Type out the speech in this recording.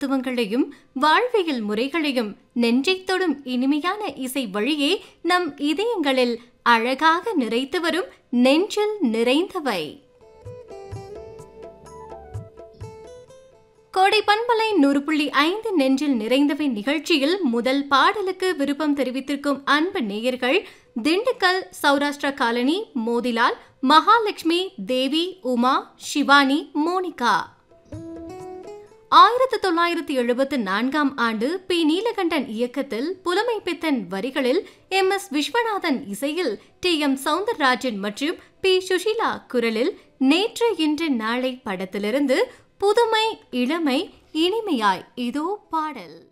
தத்துவங்களையும் வாழ்வியல் முறைகளையும் நெஞ்சைத் தொடும் இனிமையான இசை வழியே நம் இதயங்களில் அழகாக நிறைத்து வரும் நெஞ்சில் நிறைந்தவை கோடை பண்பலை நூறு புள்ளி ஐந்து நெஞ்சில் நிறைந்தவை நிகழ்ச்சியில் முதல் பாடலுக்கு விருப்பம் தெரிவித்திருக்கும் அன்பு நேயர்கள் திண்டுக்கல் சௌராஷ்டிரா காலனி மோதிலால் மகாலட்சுமி தேவி உமா சிவானி மோனிகா ஆயிரத்து தொள்ளாயிரத்தி எழுபத்து நான்காம் ஆண்டு பி நீலகண்டன் இயக்கத்தில் புலமை பித்தன் வரிகளில் எம் எஸ் விஸ்வநாதன் இசையில் டி எம் சவுந்தரராஜன் மற்றும் பி சுஷீலா குரலில் நேற்று இன்று நாளை படத்திலிருந்து புதுமை இளமை இனிமையாய் இதோ பாடல்